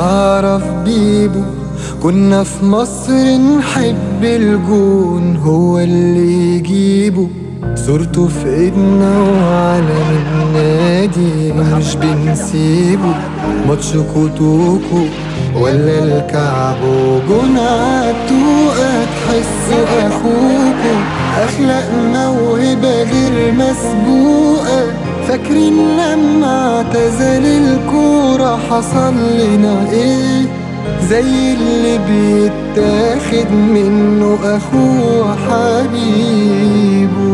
تعرف بيبو كنا في مصر نحب الجون هو اللي يجيبه صورته في ايدنا وعلم النادي مش بنسيبه ماتش كوتوكو ولا الكعب وجون عالتوقة تحسوا اخوكو اخلاق موهبة غير مسبوقة فاكرين لما اعتزل الكورة حصل لنا ايه زي اللي بيتاخد منه اخوه حبيبه